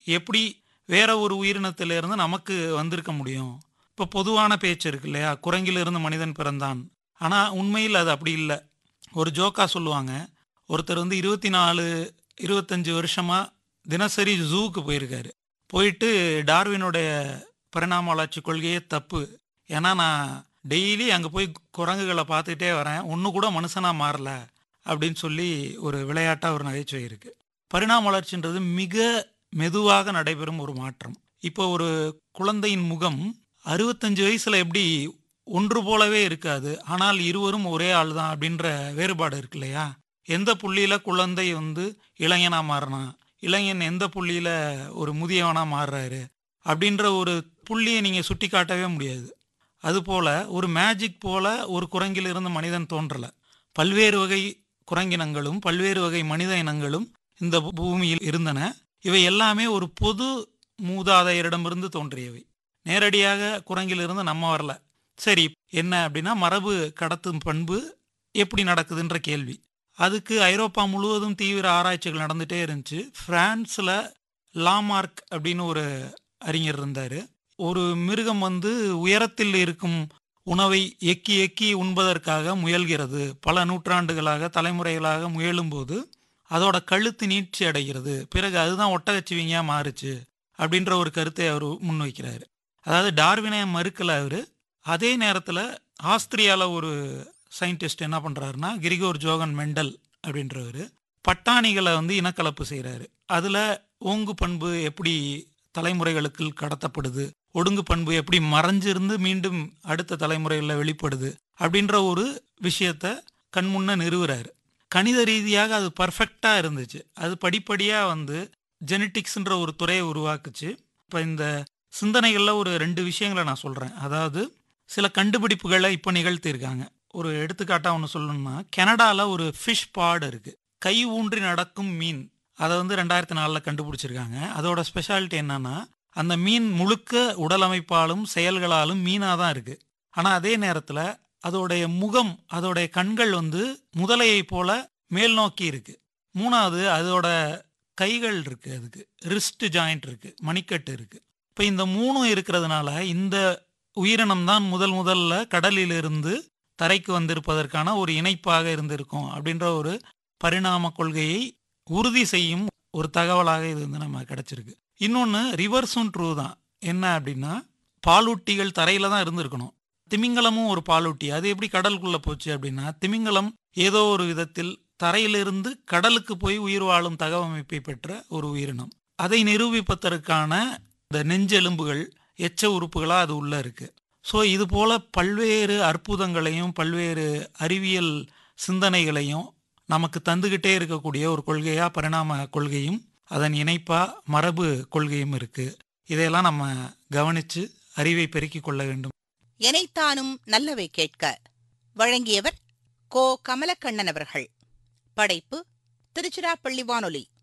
எப்படி வேற ஒரு உயிரினத்திலிருந்து நமக்கு வந்திருக்க முடியும் இப்போ பொதுவான பேச்சு இருக்கு இல்லையா குரங்கிலிருந்து மனிதன் பிறந்தான் ஆனால் உண்மையில் அது அப்படி இல்லை ஒரு ஜோக்கா சொல்லுவாங்க ஒருத்தர் வந்து இருபத்தி நாலு இருபத்தஞ்சு வருஷமா தினசரி ஜூவுக்கு போயிருக்காரு போயிட்டு டார்வினுடைய பரிணாம வளர்ச்சி கொள்கையே தப்பு ஏன்னா நான் டெய்லி அங்கே போய் குரங்குகளை பார்த்துக்கிட்டே வரேன் ஒன்று கூட மனுஷனாக மாறல அப்படின்னு சொல்லி ஒரு விளையாட்டாக ஒரு நகைச்சுவை இருக்குது பரிணாம வளர்ச்சின்றது மிக மெதுவாக நடைபெறும் ஒரு மாற்றம் இப்போ ஒரு குழந்தையின் முகம் அறுபத்தஞ்சு வயசில் எப்படி ஒன்று போலவே இருக்காது ஆனால் இருவரும் ஒரே ஆள் தான் அப்படின்ற வேறுபாடு இருக்கு இல்லையா எந்த புள்ளியில் குழந்தை வந்து இளைஞனாக மாறினான் இளைஞன் எந்த புள்ளியில் ஒரு முதியவனாக மாறுறாரு அப்படின்ற ஒரு புள்ளியை நீங்கள் சுட்டி காட்டவே முடியாது அதுபோல் ஒரு மேஜிக் போல ஒரு குரங்கிலிருந்து மனிதன் தோன்றலை பல்வேறு வகை குரங்கினங்களும் பல்வேறு வகை மனித இனங்களும் இந்த பூமியில் இருந்தன இவை எல்லாமே ஒரு பொது மூதாதையரிடமிருந்து தோன்றியவை நேரடியாக குரங்கிலிருந்து நம்ம வரல சரி என்ன அப்படின்னா மரபு கடத்தும் பண்பு எப்படி நடக்குதுன்ற கேள்வி அதுக்கு ஐரோப்பா முழுவதும் தீவிர ஆராய்ச்சிகள் நடந்துகிட்டே இருந்துச்சு ஃப்ரான்ஸில் லாமார்க் அப்படின்னு ஒரு அறிஞர் இருந்தார் ஒரு மிருகம் வந்து உயரத்தில் இருக்கும் உணவை எக்கி எக்கி உண்பதற்காக முயல்கிறது பல நூற்றாண்டுகளாக தலைமுறைகளாக முயலும்போது அதோட கழுத்து நீட்சி அடைகிறது பிறகு அதுதான் ஒட்டகச்சிவிங்க மாறுச்சு அப்படின்ற ஒரு கருத்தை அவர் முன்வைக்கிறாரு அதாவது டார்வினை மறுக்கல அவர் அதே நேரத்தில் ஆஸ்திரியாவில் ஒரு சயின்டிஸ்ட் என்ன பண்ணுறாருன்னா கிரிகோர் ஜோகன் மெண்டல் அப்படின்றவர் பட்டாணிகளை வந்து இனக்கலப்பு செய்கிறாரு அதில் ஓங்கு பண்பு எப்படி தலைமுறைகளுக்கு கடத்தப்படுது ஒடுங்கு பண்பு எப்படி மறைஞ்சிருந்து மீண்டும் அடுத்த தலைமுறைகளில் வெளிப்படுது அப்படின்ற ஒரு விஷயத்த கண்முன்ன நிறுவுறாரு கணித ரீதியாக அது பர்ஃபெக்டாக இருந்துச்சு அது படிப்படியாக வந்து ஜெனட்டிக்ஸ்ன்ற ஒரு துறையை உருவாக்குச்சு இப்போ இந்த சிந்தனைகளில் ஒரு ரெண்டு விஷயங்களை நான் சொல்கிறேன் அதாவது சில கண்டுபிடிப்புகளை இப்போ நிகழ்த்தியிருக்காங்க ஒரு எடுத்துக்காட்டாக ஒன்று சொல்லணும்னா கனடாவில் ஒரு ஃபிஷ் பாடு இருக்குது கை ஊன்றி நடக்கும் மீன் அதை வந்து ரெண்டாயிரத்தி நாலில் கண்டுபிடிச்சிருக்காங்க அதோட ஸ்பெஷாலிட்டி என்னன்னா அந்த மீன் முழுக்க உடலமைப்பாலும் செயல்களாலும் மீனாக தான் இருக்குது ஆனால் அதே நேரத்தில் அதோடைய முகம் அதோடைய கண்கள் வந்து முதலையை போல மேல் நோக்கி இருக்கு மூணாவது அதோட கைகள் இருக்கு அதுக்கு ரிஸ்ட் ஜாயிண்ட் இருக்கு மணிக்கட்டு இருக்கு இப்போ இந்த மூணும் இருக்கிறதுனால இந்த உயிரினம் தான் முதல் முதல்ல கடலிலிருந்து தரைக்கு வந்திருப்பதற்கான ஒரு இணைப்பாக இருந்திருக்கும் அப்படின்ற ஒரு பரிணாம கொள்கையை உறுதி செய்யும் ஒரு தகவலாக இது வந்து நம்ம கிடைச்சிருக்கு இன்னொன்று ரிவர்ஸும் ட்ரூ தான் என்ன அப்படின்னா பாலூட்டிகள் தரையில தான் இருந்திருக்கணும் திமிங்கலமும் ஒரு பாலூட்டி அது எப்படி கடலுக்குள்ள போச்சு அப்படின்னா திமிங்கலம் ஏதோ ஒரு விதத்தில் தரையிலிருந்து கடலுக்கு போய் உயிர் வாழும் தகவமைப்பை பெற்ற ஒரு உயிரினம் அதை நிரூபிப்பதற்கான இந்த நெஞ்செலும்புகள் எச்ச உறுப்புகளாக அது உள்ள இருக்கு ஸோ இது போல பல்வேறு அற்புதங்களையும் பல்வேறு அறிவியல் சிந்தனைகளையும் நமக்கு தந்துகிட்டே இருக்கக்கூடிய ஒரு கொள்கையா பரிணாம கொள்கையும் அதன் இணைப்பா மரபு கொள்கையும் இருக்கு இதையெல்லாம் நம்ம கவனிச்சு அறிவை பெருக்கிக் கொள்ள வேண்டும் எனைத்தானும் நல்லவை கேட்க வழங்கியவர் கோ கமலக்கண்ணன் அவர்கள் படைப்பு திருச்சிராப்பள்ளி வானொலி